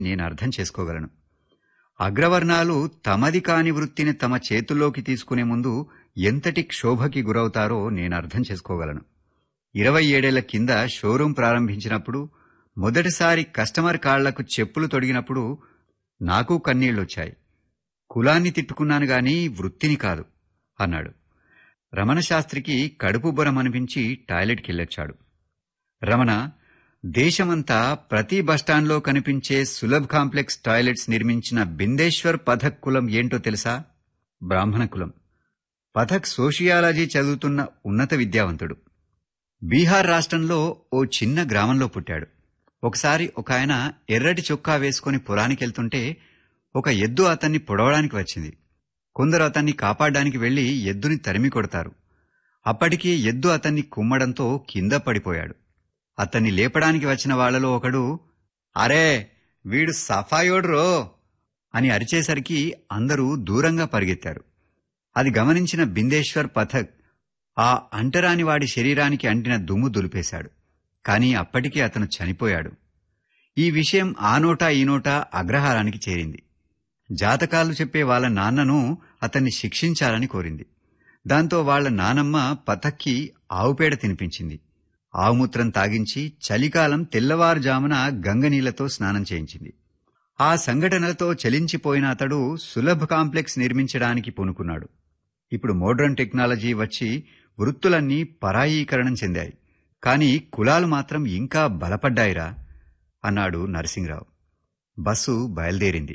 నేను అర్థం చేసుకోగలను అగ్రవర్ణాలు తమది కాని వృత్తిని తమ చేతుల్లోకి తీసుకునే ముందు ఎంతటి క్షోభకి గురవుతారో నేను అర్థం చేసుకోగలను ఇరవై ఏడేళ్ల కింద షోరూం ప్రారంభించినప్పుడు మొదటిసారి కస్టమర్ కాళ్లకు చెప్పులు తొడిగినప్పుడు నాకు కన్నీళ్లొచ్చాయి కులాన్ని తిట్టుకున్నాను గాని వృత్తిని కాదు అన్నాడు రమణశాస్త్రికి కడుపు బొరం అనిపించి టాయిలెట్కెళ్ళొచ్చాడు రమణ దేశమంతా ప్రతి బస్టాండ్లో కనిపించే సులభ్ కాంప్లెక్స్ టాయిలెట్స్ నిర్మించిన బిందేశ్వర్ పథక్ కులం ఏంటో తెలుసా బ్రాహ్మణ కులం పథక్ సోషియాలజీ చదువుతున్న ఉన్నత విద్యావంతుడు బీహార్ రాష్ట్రంలో ఓ చిన్న గ్రామంలో పుట్టాడు ఒకసారి ఒక ఆయన ఎర్రటి చొక్కా వేసుకుని పొలానికెళ్తుంటే ఒక ఎద్దు అతన్ని పొడవడానికి వచ్చింది కొందరు అతన్ని కాపాడడానికి వెళ్లి ఎద్దుని తరిమి కొడతారు అప్పటికి ఎద్దు అతన్ని కుమ్మడంతో కింద పడిపోయాడు అతన్ని లేపడానికి వచ్చిన వాళ్లలో ఒకడు అరే వీడు సఫాయోడ్రో అని అరిచేసరికి అందరూ దూరంగా పరిగెత్తారు అది గమనించిన బిందేశ్వర్ పథక్ ఆ అంటరాని వాడి శరీరానికి అంటిన దుమ్ము దులిపేశాడు కాని అప్పటికే అతను చనిపోయాడు ఈ విషయం ఆ నోటా ఈ నోటా అగ్రహారానికి చేరింది జాతకాలు చెప్పే వాళ్ళ నాన్నను అతన్ని శిక్షించాలని కోరింది దాంతో వాళ్ళ నానమ్మ పథక్కి ఆవుపేడ తినిపించింది ఆవుమూత్రం తాగించి చలికాలం తెల్లవారుజామున గంగనీళ్లతో స్నానం చేయించింది ఆ సంఘటనలతో చలించిపోయిన అతడు సులభ కాంప్లెక్స్ నిర్మించడానికి పూనుకున్నాడు ఇప్పుడు మోడ్రన్ టెక్నాలజీ వచ్చి వృత్తులన్నీ పరాయీకరణం చెందాయి కాని కులాలు మాత్రం ఇంకా బలపడ్డాయిరా అన్నాడు నరసింహరావు బస్సు బయలుదేరింది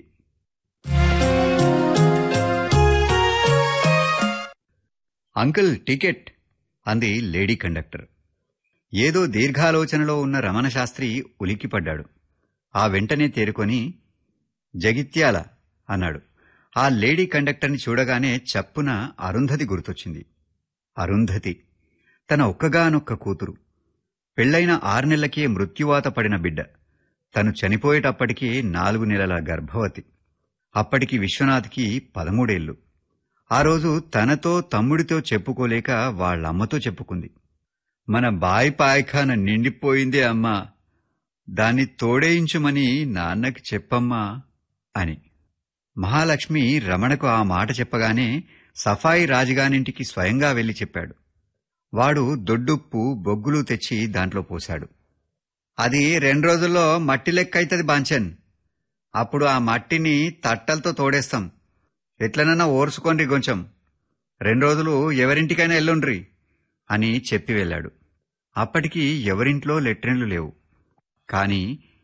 అంకుల్ టికెట్ అంది లేడీ కండక్టర్ ఏదో దీర్ఘాలోచనలో ఉన్న రమణశాస్త్రి ఉలిక్కిపడ్డాడు ఆ వెంటనే తేరుకొని జగిత్యాల అన్నాడు ఆ లేడీ కండక్టర్ని చూడగానే చప్పున అరుంధతి గుర్తొచ్చింది అరుంధతి తన ఒక్కగానొక్క కూతురు పెళ్లైన ఆరు నెలలకే మృత్యువాత పడిన బిడ్డ తను చనిపోయేటప్పటికీ నాలుగు నెలల గర్భవతి అప్పటికి విశ్వనాథ్కి పదమూడేళ్లు ఆ రోజు తనతో తమ్ముడితో చెప్పుకోలేక వాళ్ళమ్మతో చెప్పుకుంది మన బాయి పాయఖాన నిండిపోయిందే అమ్మా దాన్ని తోడేయించుమని నాన్నకి చెప్పమ్మా అని మహాలక్ష్మి రమణకు ఆ మాట చెప్పగానే సఫాయి రాజుగానింటికి స్వయంగా వెళ్లి చెప్పాడు వాడు దొడ్డుప్పు బొగ్గులు తెచ్చి దాంట్లో పోశాడు అది రెండు రోజుల్లో మట్టి లెక్కైతది బాంచన్ అప్పుడు ఆ మట్టిని తట్టలతో తోడేస్తాం ఎట్లనన్నా ఓర్చుకోండి కొంచెం రెండు రోజులు ఎవరింటికైనా ఎల్లుండ్రి అని చెప్పి వెళ్ళాడు అప్పటికి ఎవరింట్లో లెట్రిన్లు లేవు కాని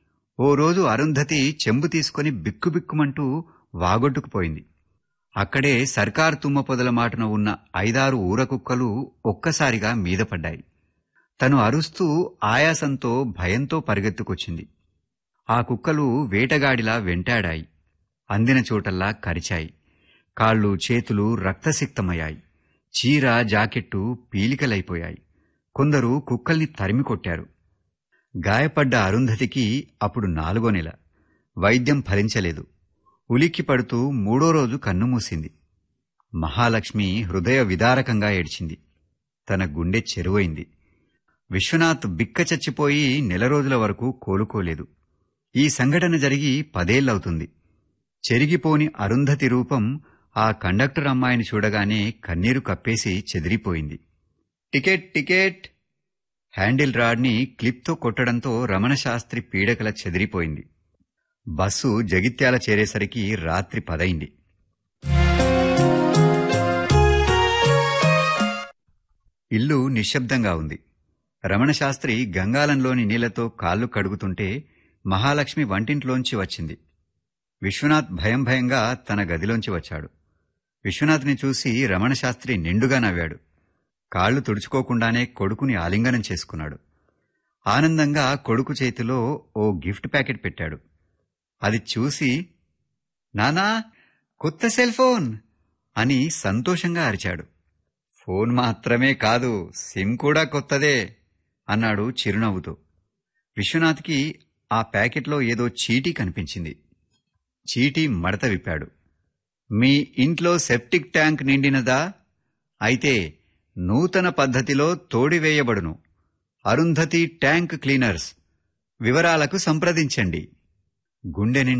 ఓ రోజు అరుంధతి చెంబు తీసుకుని బిక్కుబిక్కుమంటూ వాగొట్టుకుపోయింది అక్కడే సర్కార్ తుమ్మ పొదల మాటన ఉన్న ఐదారు ఊరకుక్కలు ఒక్కసారిగా మీద పడ్డాయి తను అరుస్తూ ఆయాసంతో భయంతో పరిగెత్తుకొచ్చింది ఆ కుక్కలు వేటగాడిలా వెంటాడాయి అందిన చోటల్లా కరిచాయి కాళ్ళు చేతులు రక్తసిక్తమయ్యాయి చీర జాకెట్టు పీలికలైపోయాయి కొందరు కుక్కల్ని తరిమి కొట్టారు గాయపడ్డ అరుంధతికి అప్పుడు నాలుగో నెల వైద్యం ఫలించలేదు ఉలిక్కి పడుతూ మూడో రోజు కన్నుమూసింది మహాలక్ష్మి హృదయ విదారకంగా ఏడ్చింది తన గుండె చెరువైంది విశ్వనాథ్ బిక్క చచ్చిపోయి నెల రోజుల వరకు కోలుకోలేదు ఈ సంఘటన జరిగి పదేళ్లవుతుంది చెరిగిపోని అరుంధతి రూపం ఆ కండక్టర్ అమ్మాయిని చూడగానే కన్నీరు కప్పేసి చెదిరిపోయింది టికెట్ టికెట్ హ్యాండిల్ రాడ్ని క్లిప్తో కొట్టడంతో రమణశాస్త్రి పీడకల చెదిరిపోయింది బస్సు జగిత్యాల చేరేసరికి రాత్రి పదైంది ఇల్లు నిశ్శబ్దంగా ఉంది రమణశాస్త్రి గంగాలంలోని నీళ్లతో కాళ్ళు కడుగుతుంటే మహాలక్ష్మి వంటింట్లోంచి వచ్చింది విశ్వనాథ్ భయం భయంగా తన గదిలోంచి వచ్చాడు విశ్వనాథ్ని చూసి రమణశాస్త్రి నిండుగా నవ్వాడు కాళ్లు తుడుచుకోకుండానే కొడుకుని ఆలింగనం చేసుకున్నాడు ఆనందంగా కొడుకు చేతిలో ఓ గిఫ్ట్ ప్యాకెట్ పెట్టాడు అది చూసి నానా కొత్త సెల్ ఫోన్ అని సంతోషంగా అరిచాడు ఫోన్ మాత్రమే కాదు సిమ్ కూడా కొత్తదే అన్నాడు చిరునవ్వుతో విశ్వనాథ్కి ఆ ప్యాకెట్లో ఏదో చీటీ కనిపించింది చీటీ మడత విప్పాడు మీ ఇంట్లో సెప్టిక్ ట్యాంక్ నిండినదా అయితే నూతన పద్ధతిలో తోడివేయబడును అరుంధతి ట్యాంక్ క్లీనర్స్ వివరాలకు సంప్రదించండి గుండె